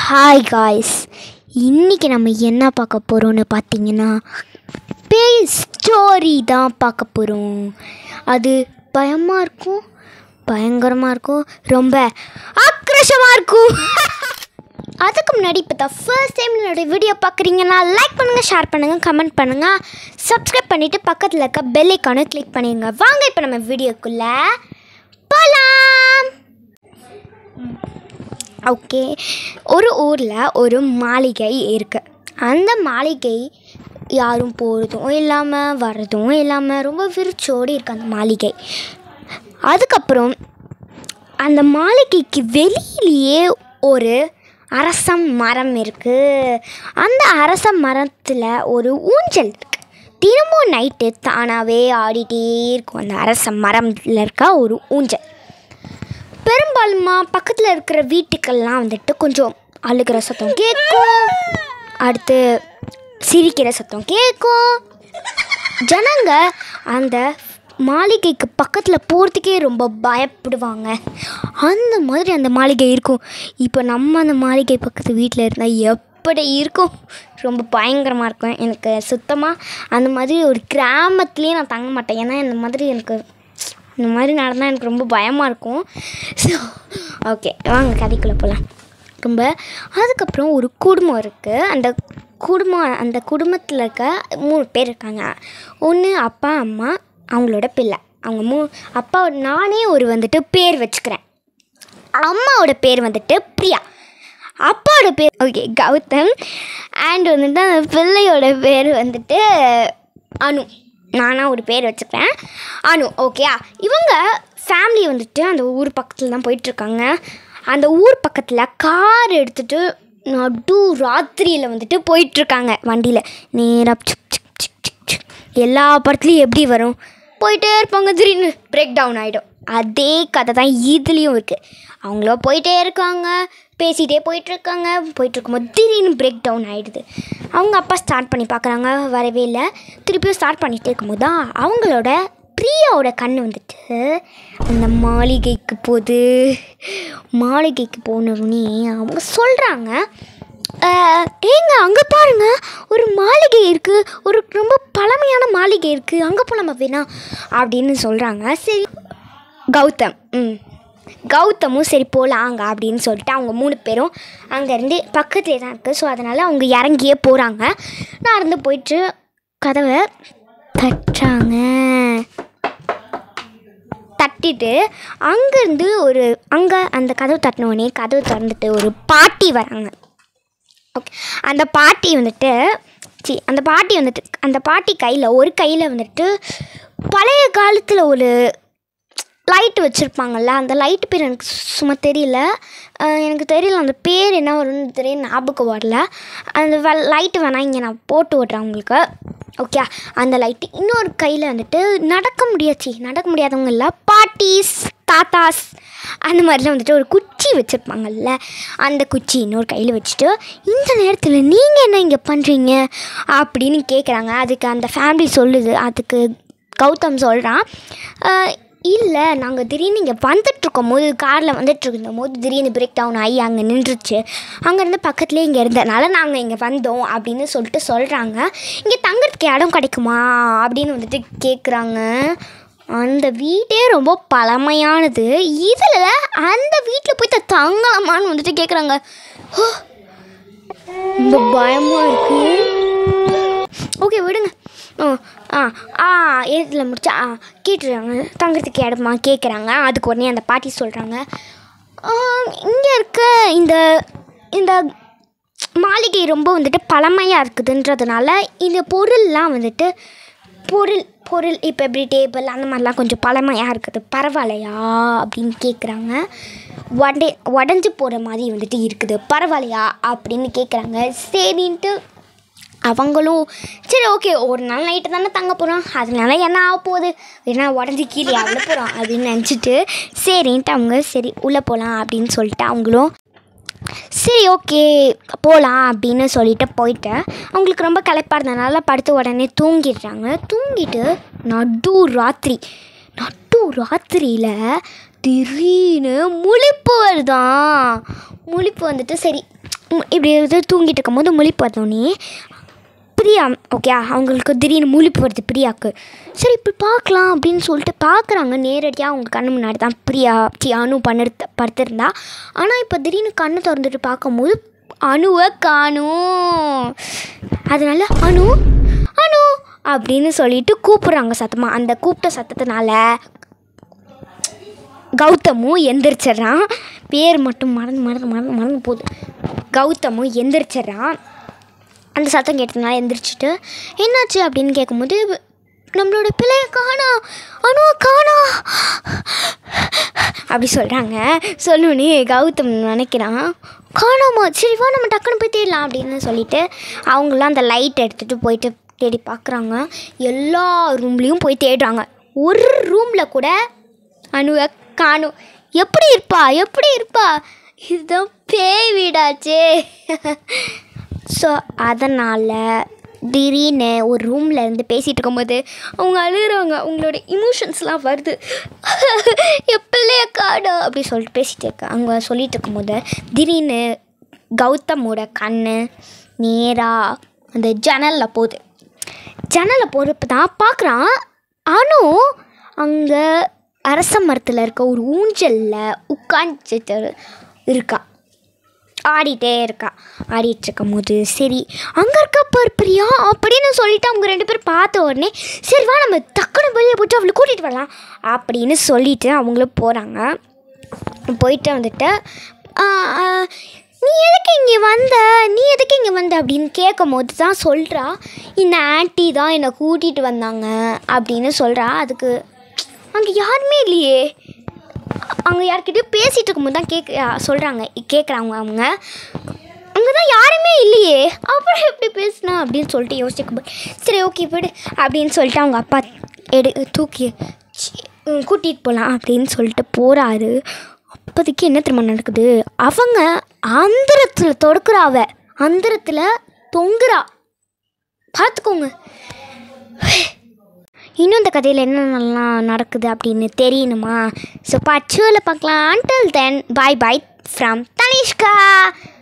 Hi guys இன்றைக்கி நம்ம என்ன பார்க்க போகிறோம்னு பார்த்தீங்கன்னா பேய் ஸ்டோரி தான் பார்க்க போகிறோம் அது பயமாக இருக்கும் பயங்கரமாக இருக்கும் ரொம்ப ஆக்ரோஷமாக இருக்கும் அதுக்கு முன்னாடி இப்போ தான் ஃபர்ஸ்ட் டைம் என்னோட வீடியோ பார்க்குறீங்கன்னா லைக் பண்ணுங்கள் ஷேர் பண்ணுங்கள் கமெண்ட் பண்ணுங்கள் சப்ஸ்கிரைப் பண்ணிவிட்டு பக்கத்தில் இருக்க பெல் ஐக்கானை கிளிக் பண்ணிடுங்க வாங்க இப்போ நம்ம வீடியோக்குள்ளே போகலாம் ஓகே ஒரு ஊரில் ஒரு மாளிகை இருக்குது அந்த மாளிகை யாரும் போகிறதும் இல்லாமல் வர்றதும் இல்லாமல் ரொம்ப விரிச்சோடி இருக்கு அந்த மாளிகை அதுக்கப்புறம் அந்த மாளிகைக்கு வெளியிலேயே ஒரு அரச மரம் இருக்குது அந்த அரச மரத்தில் ஒரு ஊஞ்சல் இருக்குது தினமும் நைட்டு தானாகவே ஆடிட்டே இருக்கும் அந்த அரச மரத்தில் இருக்க ஒரு ஊஞ்சல் பெரும்பாலுமா பக்கத்தில் இருக்கிற வீட்டுக்கெல்லாம் வந்துட்டு கொஞ்சம் அழுகிற சத்தம் கேட்கும் அடுத்து சிரிக்கிற சத்தம் கேட்கும் ஜனங்க அந்த மாளிகைக்கு பக்கத்தில் போகிறதுக்கே ரொம்ப பயப்படுவாங்க அந்த மாதிரி அந்த மாளிகை இருக்கும் இப்போ நம்ம அந்த மாளிகை பக்கத்து வீட்டில் இருந்தால் எப்படி இருக்கும் ரொம்ப பயங்கரமாக இருக்கும் எனக்கு சுத்தமாக அந்த மாதிரி ஒரு கிராமத்துலேயே நான் தங்க மாட்டேன் ஏன்னா இந்த மாதிரி எனக்கு இந்த மாதிரி நடந்தால் எனக்கு ரொம்ப பயமாக இருக்கும் ஸோ ஓகே வாங்க கதைக்குள்ளே போகலாம் ரொம்ப அதுக்கப்புறம் ஒரு குடும்பம் இருக்குது அந்த குடும்பம் அந்த குடும்பத்தில் இருக்க மூணு பேர் இருக்காங்க ஒன்று அப்பா அம்மா அவங்களோட பிள்ளை அவங்க மூ அப்பா நானே ஒரு வந்துட்டு பேர் வச்சுக்கிறேன் அம்மாவோட பேர் வந்துட்டு பிரியா அப்பாவோட பேர் ஓகே கௌதம் அண்ட் வந்துட்டு அந்த பிள்ளையோட பேர் வந்துட்டு அனு நானாக ஒரு பேர் வச்சுக்கிறேன் அனு ஓகேயா இவங்க ஃபேமிலி வந்துட்டு அந்த ஊர் பக்கத்தில் தான் போயிட்டுருக்காங்க அந்த ஊர் பக்கத்தில் கார் எடுத்துகிட்டு நடு ராத்திரியில் வந்துட்டு போயிட்டுருக்காங்க வண்டியில் நேராக சிக் சிக் சிக் சிக் சிக். எல்லா படத்துலையும் எப்படி வரும் போயிட்டே இருப்பாங்க திடீர்னு பிரேக் டவுன் ஆகிடும் அதே கதை தான் இதுலேயும் இருக்குது அவங்களோ போயிட்டே இருக்காங்க பேசிகிட்டே போயிட்டுருக்காங்க போயிட்டுருக்கும்போது திடீர்னு பிரேக் டவுன் ஆகிடுது அவங்க அப்பா ஸ்டார்ட் பண்ணி பார்க்குறாங்க வரவே இல்லை திருப்பியும் ஸ்டார்ட் பண்ணிகிட்டே இருக்கும்போது தான் அவங்களோட பிரியாவோட கண் வந்துட்டு அந்த மாளிகைக்கு போகுது மாளிகைக்கு போனவுடனே அவங்க சொல்கிறாங்க ஏங்க அங்கே பாருங்க ஒரு மாளிகை இருக்குது ஒரு ரொம்ப பழமையான மாளிகை இருக்குது அங்கே போகலாமா வேணா அப்படின்னு சொல்கிறாங்க சரி கௌதம் ம் கௌதமும் சரி போகலாம் அங்கே அப்படின்னு சொல்லிட்டு அவங்க மூணு பேரும் அங்கேருந்து பக்கத்துலேயே தான் இருக்குது ஸோ அதனால் அவங்க இறங்கியே போகிறாங்க நடந்து போயிட்டு கதவை தட்டுறாங்க தட்டிட்டு அங்கேருந்து ஒரு அங்கே அந்த கதவு தட்டினோடனே கதவு திறந்துட்டு ஒரு பாட்டி வராங்க ஓகே அந்த பாட்டி வந்துட்டு சி அந்த பாட்டி வந்துட்டு அந்த பாட்டி கையில் ஒரு கையில் வந்துட்டு பழைய காலத்தில் ஒரு லைட் வச்சுருப்பாங்கல்ல அந்த லைட் பேர் எனக்கு சும்மா தெரியல அஹ் எனக்கு தெரியல அந்த பேர் என்ன வரும்னு தெரியல ஞாபகம் வரல அந்த வெ லைட்டு வேணால் இங்கே நான் போட்டு விட்றேன் உங்களுக்கு ஓகே அந்த லைட்டு இன்னொரு கையில் வந்துட்டு நடக்க முடியாச்சு நடக்க முடியாதவங்க இல்லை பாட்டிஸ் தாத்தாஸ் அந்த மாதிரிலாம் வந்துட்டு ஒரு குச்சி வச்சுருப்பாங்கல்ல அந்த குச்சி இன்னொரு கையில் வச்சுட்டு இந்த நேரத்தில் நீங்கள் என்ன இங்கே பண்ணுறீங்க அப்படின்னு கேட்குறாங்க அதுக்கு அந்த ஃபேமிலி சொல்லுது அதுக்கு கௌதம் சொல்கிறான் இல்லை நாங்கள் திடீர்னு இங்கே வந்துட்டுருக்கும் போது காரில் வந்துட்டுருக்கும் போது திடீர்னு பிரேக் டவுன் ஆகி அங்கே நின்றுச்சு அங்கேருந்து பக்கத்துலேயே இங்கே இருந்தனால நாங்கள் இங்கே வந்தோம் அப்படின்னு சொல்லிட்டு சொல்கிறாங்க இங்கே தங்குறதுக்கு இடம் கிடைக்குமா அப்படின்னு வந்துட்டு கேட்குறாங்க அந்த வீடே ரொம்ப பழமையானது இதில் அந்த வீட்டில் போய் த- தங்கலாமான்னு வந்துட்டு கேட்குறாங்க ஓ ரொம்ப பயமாக இருக்குது ஓகே விடுங்க ஓ ஆ ஆ ஏதில் முடிச்சா ஆ கேட்டுறாங்க தங்குறதுக்கு இடமா கேட்குறாங்க அதுக்கு உடனே அந்த பாட்டி சொல்கிறாங்க இங்கே இருக்க இந்த இந்த மாளிகை ரொம்ப வந்துட்டு பழமையாக இருக்குதுன்றதுனால இந்த பொருள்லாம் வந்துட்டு பொருள் பொருள் இப்போ எப்படி டேபிள் அந்த மாதிரிலாம் கொஞ்சம் பழமையாக இருக்குது பரவாயில்லையா அப்படின்னு கேட்குறாங்க உடே உடஞ்சி போகிற மாதிரி வந்துட்டு இருக்குது பரவாயில்லையா அப்படின்னு கேட்குறாங்க சரின்ட்டு அவங்களும் சரி ஓகே ஒரு நாள் நைட்டு தானே தங்க போகிறோம் அதனால என்ன ஆக போகுது ஏன்னா உடஞ்சி கீழே அவ்வளோ போகிறோம் அப்படின்னு நினச்சிட்டு சரின்ட்டு அவங்க சரி உள்ளே போகலாம் அப்படின்னு சொல்லிட்டு அவங்களும் சரி ஓகே போகலாம் அப்படின்னு சொல்லிட்டு போயிட்டு அவங்களுக்கு ரொம்ப களைப்பாக இருந்தனால படுத்து உடனே தூங்கிடுறாங்க தூங்கிட்டு நடு ராத்திரி நடு ராத்திரியில் திடீர்னு முழிப்பு வருதான் முழிப்பு வந்துட்டு சரி உம், இப்படி இது தூங்கிட்டு இருக்கும்போது முழிப்பு வந்தோடனே பிரியா ஓகே அவங்களுக்கு திடீர்னு முழிப்பு வருது பிரியாவுக்கு சரி இப்படி பார்க்கலாம் அப்படின்னு சொல்லிட்டு பார்க்குறாங்க நேரடியாக அவங்க கண்ணு முன்னாடி தான் பிரியா சி அனு பண்ணுறது படுத்திருந்தா ஆனால் இப்போ திடீர்னு கண்ணை திறந்துட்டு பார்க்கும்போது அணுவை காணும் அதனால அனு அனு அப்படின்னு சொல்லிட்டு கூப்பிட்றாங்க சத்தமாக அந்த கூப்பிட்ட சத்தத்தினால கௌதமும் எந்திரிச்சிட்றான் பேர் மட்டும் மறந்து மறந்து மறந்து மறந்து போகுது கௌதமும் எந்திரிச்சிட்றான் அந்த சத்தம் கேட்டதுனால எந்திரிச்சிட்டு என்னாச்சு அப்படின்னு கேட்கும்போது நம்மளோட பிள்ளைய காணோம் அணுவை காணோம் அப்படி சொல்கிறாங்க சொல்லணுன்னே கௌதம் நினைக்கிறான் காணாமா சரி வா நம்ம டக்குன்னு போய் தேடலாம் அப்படின்னு சொல்லிட்டு அவங்களாம் அந்த லைட் எடுத்துகிட்டு போயிட்டு தேடி பார்க்குறாங்க எல்லா ரூம்லேயும் போய் தேடுறாங்க ஒரு ரூமில் கூட அணுவை காணும் எப்படி இருப்பா எப்படி இருப்பா இதுதான் பேய் வீடாச்சே ஸோ அதனால் திடீர்னு ஒரு ரூமில் இருந்து பேசிகிட்டு இருக்கும்போது அவங்க அழுகுறாங்க அவங்களோட இமோஷன்ஸ்லாம் வருது எப்பள்ளைய காடு அப்படி சொல்லிட்டு பேசிகிட்டு இருக்க அவங்க சொல்லிட்டு இருக்கும்போது திடீர்னு கௌதமோட கண் நேராக அந்த ஜன்னலில் போகுது ஜன்னலில் போகிறப்ப தான் பார்க்குறான் அனு அங்கே அரச மரத்தில் இருக்க ஒரு ஊஞ்சலில் உட்காந்துட்டு இருக்கா ஆடிட்டே இருக்கா ஆடிட்டு இருக்கும் போது சரி அங்கே இருக்க பார் பிரியா அப்படின்னு சொல்லிட்டு அவங்க ரெண்டு பேரும் பார்த்த உடனே சரி வா நம்ம டக்குன்னு வெளியே போட்டு அவளை கூட்டிகிட்டு வரலாம் அப்படின்னு சொல்லிட்டு அவங்களும் போகிறாங்க போயிட்டு வந்துட்டு "ஆ, ஆ, நீ எதுக்கு இங்கே வந்த நீ எதுக்கு இங்கே வந்த அப்படின்னு கேட்கும் போது தான் சொல்கிறா இந்த ஆன்ட்டி தான் என்னை கூட்டிகிட்டு வந்தாங்க அப்படின்னு சொல்கிறா அதுக்கு அங்கே யாருமே இல்லையே அவங்க யார்கிட்டயும் பேசிகிட்டு இருக்கும்போது தான் கேட்க சொல்கிறாங்க கேட்குறாங்க அவங்க அங்கே தான் யாருமே இல்லையே அப்புறம் எப்படி பேசுனா அப்படின்னு சொல்லிட்டு யோசிக்கும்போது சரி ஓகே விடு அப்படின்னு சொல்லிட்டு அவங்க அப்பா எடு தூக்கி கூட்டிகிட்டு போகலாம் அப்படின்னு சொல்லிட்டு போகிறாரு அப்போதைக்கு என்ன திரும்ப நடக்குது அவங்க அந்தரத்தில் தொடுக்குறா அவ அந்தரத்தில் தொங்குறா பார்த்துக்கோங்க இன்னும் இந்த கதையில் என்னென்னலாம் நடக்குது அப்படின்னு தெரியணுமா ஸோ பச்சுவில் பார்க்கலாம் until then bye bye from Tanishka